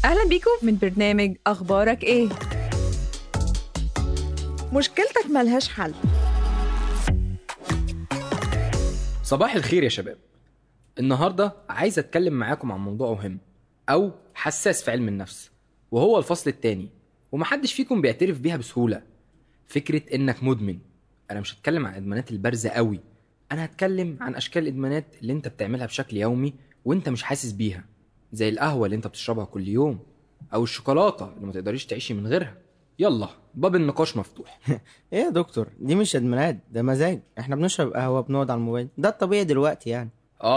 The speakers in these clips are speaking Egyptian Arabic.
أهلا بيكم من برنامج أخبارك إيه؟ مشكلتك ملهاش حل صباح الخير يا شباب النهاردة عايز أتكلم معاكم عن موضوع مهم أو حساس في علم النفس وهو الفصل التاني ومحدش فيكم بيعترف بيها بسهولة فكرة إنك مدمن أنا مش هتكلم عن الإدمانات البارزة قوي أنا هتكلم عن أشكال الإدمانات اللي أنت بتعملها بشكل يومي وأنت مش حاسس بيها زي القهوة اللي أنت بتشربها كل يوم أو الشوكولاتة اللي ما تقدريش تعيشي من غيرها يلا باب النقاش مفتوح ايه يا دكتور دي مش ادمانات ده مزاج احنا بنشرب قهوه بنقعد على الموبايل ده الطبيعي دلوقتي يعني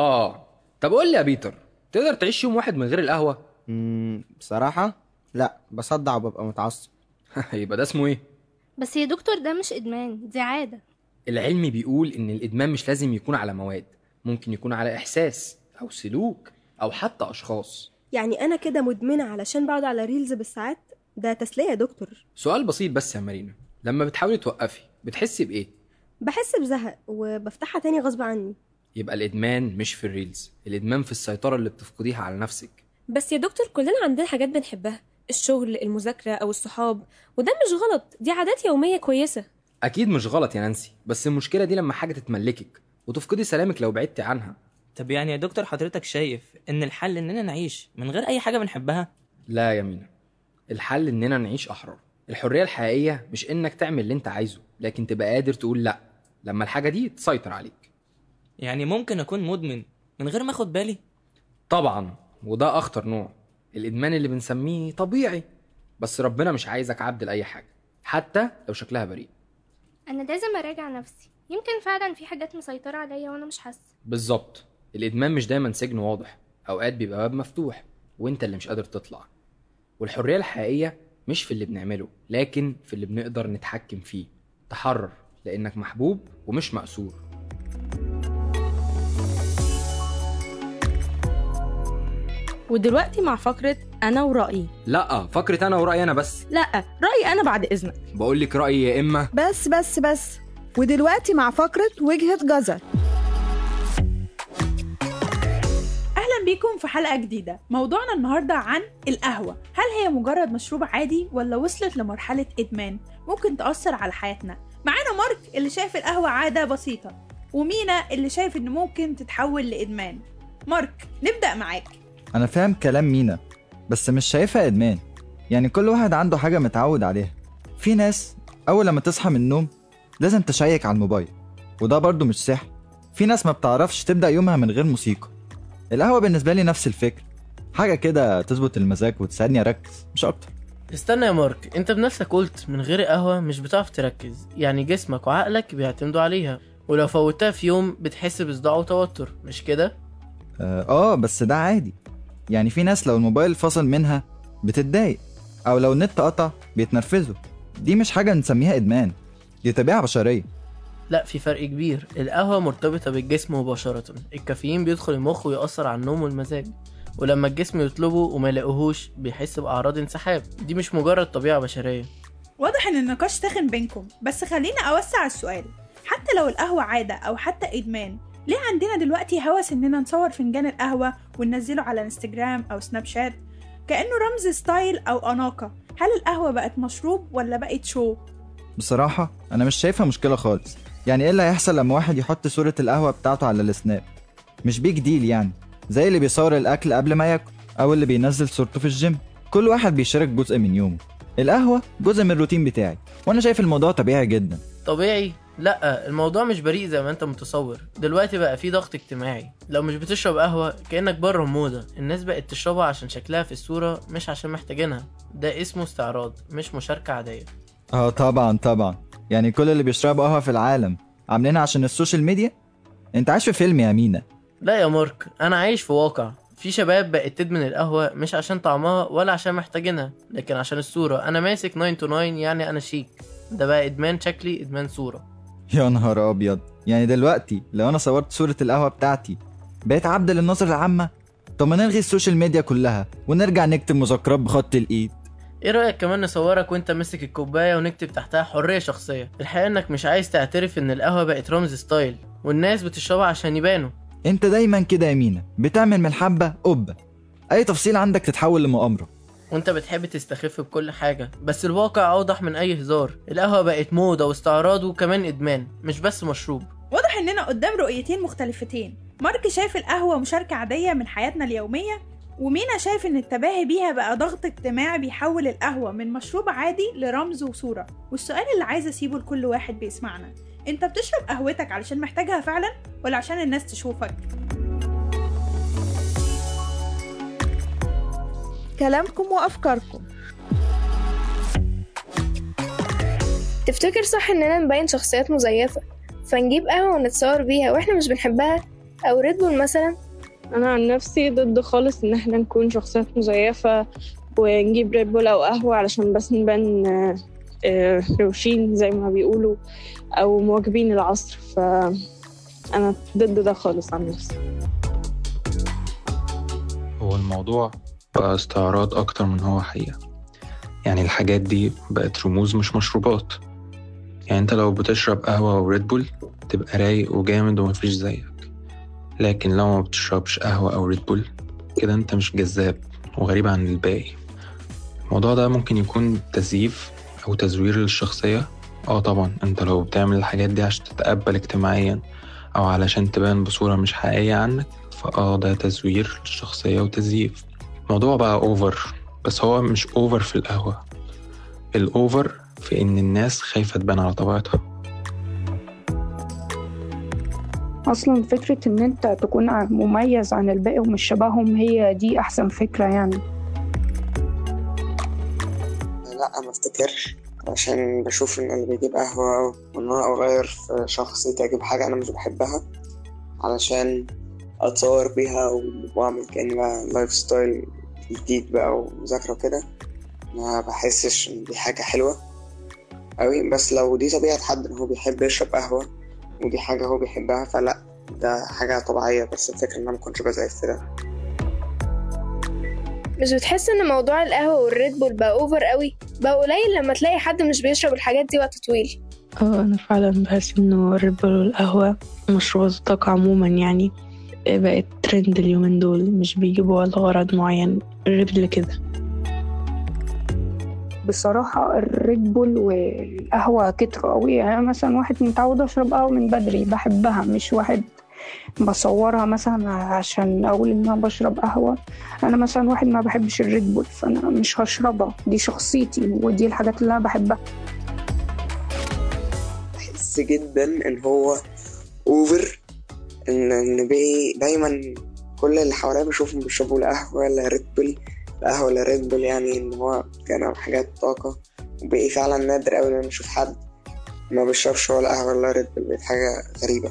آه طب قول لي يا بيتر تقدر تعيش يوم واحد من غير القهوة امم بصراحه لا بصدع وببقى متعصب يبقى ده اسمه إيه بس يا دكتور ده مش ادمان دي عاده العلم بيقول ان الادمان مش لازم يكون على مواد ممكن يكون على احساس او سلوك او حتى اشخاص يعني انا كده مدمنه علشان بقعد على ريلز بالساعات ده تسليه يا دكتور سؤال بسيط بس يا مارينا لما بتحاولي توقفي بتحسي بايه بحس بزهق وبفتحها تاني غصب عني يبقى الادمان مش في الريلز الادمان في السيطره اللي بتفقديها على نفسك بس يا دكتور كلنا عندنا حاجات بنحبها الشغل المذاكرة أو الصحاب وده مش غلط دي عادات يومية كويسة اكيد مش غلط يا نانسي بس المشكله دي لما حاجه تتملكك وتفقدي سلامك لو بعدتي عنها طب يعني يا دكتور حضرتك شايف ان الحل اننا نعيش من غير اي حاجه بنحبها لا يا مينا الحل اننا نعيش احرار الحريه الحقيقيه مش انك تعمل اللي انت عايزه لكن تبقى قادر تقول لا لما الحاجه دي تسيطر عليك يعني ممكن اكون مدمن من غير ما اخد بالي طبعا وده اخطر نوع الادمان اللي بنسميه طبيعي بس ربنا مش عايزك عبد لاي حاجه حتى لو شكلها بريء انا لازم اراجع نفسي يمكن فعلا في حاجات مسيطره عليا وانا مش حاسه بالظبط الادمان مش دايما سجن واضح اوقات بيبقى باب مفتوح وانت اللي مش قادر تطلع والحريه الحقيقيه مش في اللي بنعمله لكن في اللي بنقدر نتحكم فيه تحرر لانك محبوب ومش مأسور ودلوقتي مع فقرة أنا ورأيي لا فكرة انا ورأيي انا بس لأ رأيي أنا بعد إذنك بقول لك رأيي يا اما بس بس بس ودلوقتي مع فقرة وجهة جزر اهلا بيكم في حلقه جديده موضوعنا النهارده عن القهوه هل هي مجرد مشروب عادي ولا وصلت لمرحله ادمان ممكن تاثر على حياتنا معانا مارك اللي شايف القهوه عاده بسيطه ومينا اللي شايف ان ممكن تتحول لادمان مارك نبدا معاك أنا فاهم كلام مينا بس مش شايفها إدمان يعني كل واحد عنده حاجة متعود عليها في ناس أول لما تصحى من النوم لازم تشيك على الموبايل وده برضه مش صحي في ناس ما بتعرفش تبدأ يومها من غير موسيقى القهوة بالنسبة لي نفس الفكرة حاجة كده تظبط المزاج وتساعدني أركز مش أكتر استنى يا مارك انت بنفسك قلت من غير قهوة مش بتعرف تركز يعني جسمك وعقلك بيعتمدوا عليها ولو فوتها في يوم بتحس بصداع وتوتر مش كده؟ آه, آه بس ده عادي يعني في ناس لو الموبايل فصل منها بتتضايق أو لو النت قطع بيتنرفزوا دي مش حاجة نسميها إدمان دي طبيعة بشرية لا في فرق كبير القهوة مرتبطة بالجسم مباشرة الكافيين بيدخل المخ ويأثر على النوم والمزاج ولما الجسم يطلبه وما يلاقيهوش بيحس بأعراض انسحاب دي مش مجرد طبيعة بشرية واضح ان النقاش ساخن بينكم بس خلينا اوسع السؤال حتى لو القهوه عاده او حتى ادمان ليه عندنا دلوقتي هوس اننا نصور فنجان القهوه وننزله على انستجرام او سناب شات كانه رمز ستايل او اناقه هل القهوه بقت مشروب ولا بقت شو بصراحة أنا مش شايفها مشكلة خالص يعني إيه اللي هيحصل لما واحد يحط صورة القهوة بتاعته على السناب مش بيج ديل يعني زي اللي بيصور الأكل قبل ما ياكل أو اللي بينزل صورته في الجيم كل واحد بيشارك جزء من يومه القهوة جزء من الروتين بتاعي وأنا شايف الموضوع طبيعي جدا طبيعي لا الموضوع مش بريء زي ما انت متصور دلوقتي بقى في ضغط اجتماعي لو مش بتشرب قهوة كأنك بره الموضة الناس بقت تشربها عشان شكلها في الصورة مش عشان محتاجينها ده اسمه استعراض مش مشاركة عادية اه طبعا طبعا يعني كل اللي بيشربوا قهوة في العالم عاملينها عشان السوشيال ميديا انت عايش في فيلم يا مينا لا يا مارك انا عايش في واقع في شباب بقت تدمن القهوة مش عشان طعمها ولا عشان محتاجينها لكن عشان الصورة انا ماسك 9 to 9 يعني انا شيك ده بقى ادمان شكلي ادمان صورة يا نهار ابيض يعني دلوقتي لو انا صورت صورة القهوة بتاعتي بقيت عبد للنظر العامة طب ما نلغي السوشيال ميديا كلها ونرجع نكتب مذكرات بخط الايد ايه رأيك كمان نصورك وانت ماسك الكوباية ونكتب تحتها حرية شخصية الحقيقة انك مش عايز تعترف ان القهوة بقت رمز ستايل والناس بتشربها عشان يبانوا انت دايما كده يا مينا بتعمل من الحبة قبة اي تفصيل عندك تتحول لمؤامرة وانت بتحب تستخف بكل حاجة بس الواقع اوضح من اي هزار القهوة بقت موضة واستعراض وكمان ادمان مش بس مشروب واضح اننا قدام رؤيتين مختلفتين مارك شايف القهوة مشاركة عادية من حياتنا اليومية ومينا شايف ان التباهي بيها بقى ضغط اجتماعي بيحول القهوة من مشروب عادي لرمز وصورة والسؤال اللي عايزة اسيبه لكل واحد بيسمعنا انت بتشرب قهوتك علشان محتاجها فعلا ولا عشان الناس تشوفك كلامكم وأفكاركم تفتكر صح إننا نبين شخصيات مزيفة فنجيب قهوة ونتصور بيها وإحنا مش بنحبها أو ريد بول مثلا انا عن نفسي ضد خالص ان احنا نكون شخصيات مزيفة ونجيب ريد بول او قهوة علشان بس نبان آه، آه، روشين زي ما بيقولوا او مواكبين العصر فانا ضد ده خالص عن نفسي هو الموضوع بقى استعراض أكتر من هو حقيقة يعني الحاجات دي بقت رموز مش مشروبات يعني انت لو بتشرب قهوة أو ريد بول تبقى رايق وجامد ومفيش زيك لكن لو ما بتشربش قهوة أو ريد بول كده انت مش جذاب وغريب عن الباقي الموضوع ده ممكن يكون تزييف أو تزوير للشخصية اه طبعا انت لو بتعمل الحاجات دي عشان تتقبل اجتماعيا أو علشان تبان بصورة مش حقيقية عنك فاه ده تزوير للشخصية وتزييف الموضوع بقى اوفر بس هو مش اوفر في القهوة الاوفر في ان الناس خايفة تبان على طبيعتها اصلا فكرة ان انت تكون ع- مميز عن الباقي ومش شبههم هي دي احسن فكرة يعني لا ما افتكرش عشان بشوف ان اللي بيجيب قهوة وان انا اغير في شخصيتي اجيب حاجة انا مش بحبها علشان اتصور بيها و- واعمل كأني بقى لايف ستايل جديد بقى ومذاكرة وكده ما بحسش ان دي حاجة حلوة أوي بس لو دي طبيعة حد ان هو بيحب يشرب قهوة ودي حاجة هو بيحبها فلا ده حاجة طبيعية بس الفكرة ان انا مكنش بزيف في ده مش بتحس إن موضوع القهوة والريد بول بقى أوفر قوي بقى قليل لما تلاقي حد مش بيشرب الحاجات دي وقت طويل اه انا فعلا بحس انه الريد بول والقهوة مشروبات الطاقة عموما يعني بقت ترند اليومين دول مش بيجيبوا لغرض معين غير لكده بصراحة الريد بول والقهوة كتروا قوي يعني أنا مثلا واحد متعود أشرب قهوة من بدري بحبها مش واحد بصورها مثلا عشان أقول إن أنا بشرب قهوة أنا مثلا واحد ما بحبش الريد بول فأنا مش هشربها دي شخصيتي ودي الحاجات اللي أنا بحبها بحس جدا ان هو اوفر ان ان بي دايما كل اللي حواليا بشوفهم بيشربوا القهوة ولا ريد بول القهوة ولا ريد بول يعني ان هو كانوا حاجات طاقة وبقي فعلا نادر اوي ان انا اشوف حد ما بيشربش ولا قهوة ولا ريد بول بقت حاجة غريبة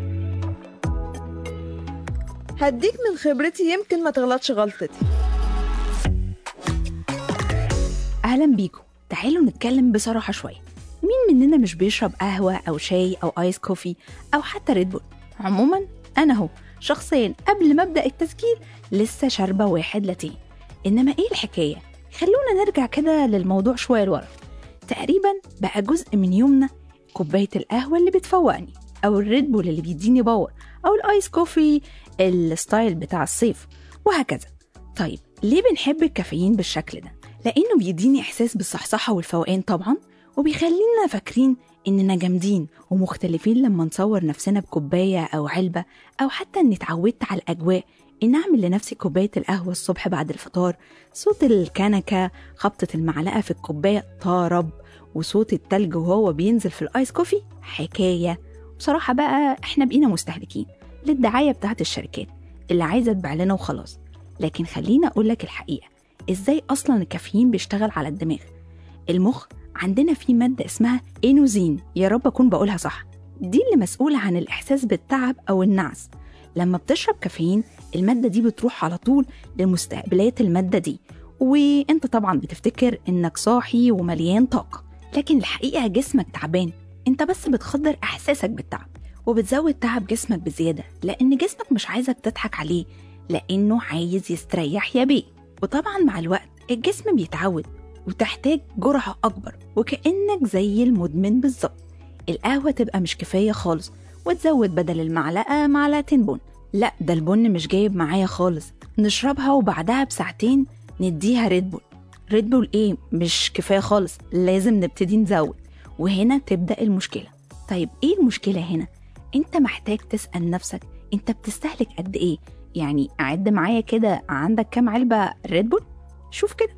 هديك من خبرتي يمكن ما تغلطش غلطتي أهلا بيكم تعالوا نتكلم بصراحة شوية مين مننا مش بيشرب قهوة أو شاي أو آيس كوفي أو حتى ريد بول عموما أنا هو شخصيا قبل ما أبدأ التسجيل لسه شاربة واحد لاتيه إنما إيه الحكاية؟ خلونا نرجع كده للموضوع شوية لورا تقريبا بقى جزء من يومنا كوباية القهوة اللي بتفوقني أو الريد بول اللي بيديني باور أو الآيس كوفي الستايل بتاع الصيف وهكذا طيب ليه بنحب الكافيين بالشكل ده؟ لأنه بيديني إحساس بالصحصحة والفوقان طبعا وبيخلينا فاكرين إننا جامدين ومختلفين لما نصور نفسنا بكوباية أو علبة أو حتى إني اتعودت على الأجواء إن أعمل لنفسي كوباية القهوة الصبح بعد الفطار صوت الكنكة خبطة المعلقة في الكوباية طرب وصوت التلج وهو بينزل في الآيس كوفي حكاية بصراحة بقى إحنا بقينا مستهلكين للدعاية بتاعت الشركات اللي عايزة تبيع لنا وخلاص لكن خليني أقول لك الحقيقة إزاي أصلا الكافيين بيشتغل على الدماغ المخ عندنا فيه مادة اسمها إينوزين يا رب أكون بقولها صح دي اللي مسؤولة عن الإحساس بالتعب أو النعس لما بتشرب كافيين المادة دي بتروح على طول لمستقبلات المادة دي وانت طبعا بتفتكر انك صاحي ومليان طاقة لكن الحقيقة جسمك تعبان انت بس بتخدر احساسك بالتعب وبتزود تعب جسمك بزيادة لان جسمك مش عايزك تضحك عليه لانه عايز يستريح يا بيه وطبعا مع الوقت الجسم بيتعود وتحتاج جرعة أكبر وكأنك زي المدمن بالظبط القهوة تبقى مش كفاية خالص وتزود بدل المعلقة معلقتين بن لا ده البن مش جايب معايا خالص نشربها وبعدها بساعتين نديها ريد بول ريد بول ايه مش كفايه خالص لازم نبتدي نزود وهنا تبدا المشكله طيب ايه المشكله هنا انت محتاج تسال نفسك انت بتستهلك قد ايه يعني اعد معايا كده عندك كام علبه ريد بول شوف كده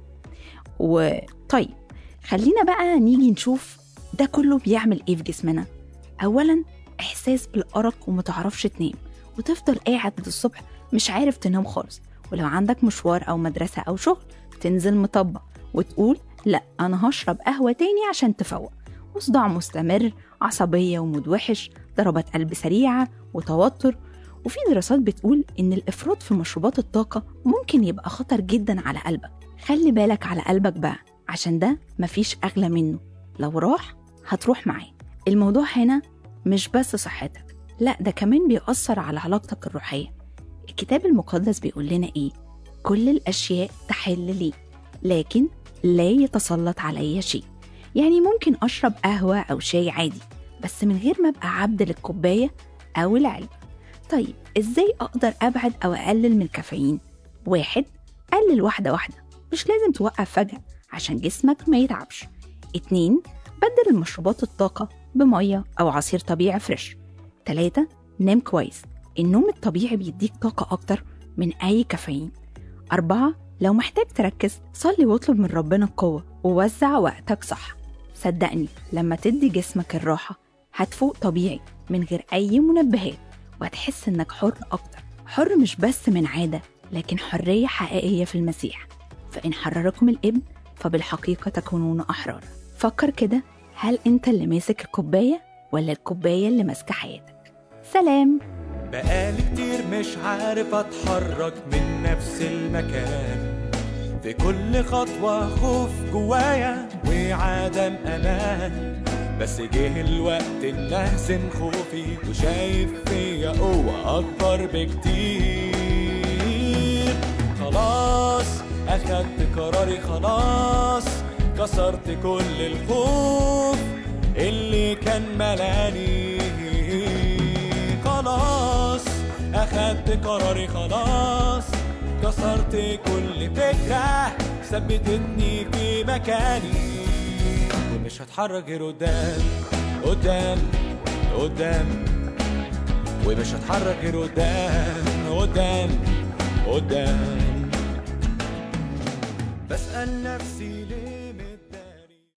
وطيب خلينا بقى نيجي نشوف ده كله بيعمل ايه في جسمنا اولا احساس بالارق ومتعرفش تنام وتفضل قاعد للصبح مش عارف تنام خالص ولو عندك مشوار او مدرسه او شغل تنزل مطبق وتقول لا انا هشرب قهوه تاني عشان تفوق وصداع مستمر عصبيه ومود وحش ضربات قلب سريعه وتوتر وفي دراسات بتقول ان الافراط في مشروبات الطاقه ممكن يبقى خطر جدا على قلبك خلي بالك على قلبك بقى عشان ده مفيش اغلى منه لو راح هتروح معاه الموضوع هنا مش بس صحتك لا ده كمان بيأثر على علاقتك الروحية الكتاب المقدس بيقول لنا إيه؟ كل الأشياء تحل لي لكن لا يتسلط علي شيء يعني ممكن أشرب قهوة أو شاي عادي بس من غير ما أبقى عبد للكوباية أو العلبة طيب إزاي أقدر أبعد أو أقلل من الكافيين؟ واحد قلل واحدة واحدة مش لازم توقف فجأة عشان جسمك ما يتعبش اتنين بدل المشروبات الطاقة بمية أو عصير طبيعي فريش تلاتة نام كويس النوم الطبيعي بيديك طاقة أكتر من أي كافيين أربعة لو محتاج تركز صلي واطلب من ربنا القوة ووزع وقتك صح صدقني لما تدي جسمك الراحة هتفوق طبيعي من غير أي منبهات وهتحس إنك حر أكتر حر مش بس من عادة لكن حرية حقيقية في المسيح فإن حرركم الإبن فبالحقيقة تكونون أحرار فكر كده هل أنت اللي ماسك الكوباية ولا الكوباية اللي ماسكة حياتك سلام بقالي كتير مش عارف اتحرك من نفس المكان في كل خطوة خوف جوايا وعدم أمان بس جه الوقت اللي أهزم خوفي وشايف فيا قوة أكبر بكتير خلاص أخدت قراري خلاص كسرت كل الخوف اللي كان ملاني خلاص أخدت قراري خلاص كسرت كل فكرة ثبتتني في مكاني ومش هتحرك غير قدام قدام قدام ومش هتحرك غير قدام قدام قدام بسأل نفسي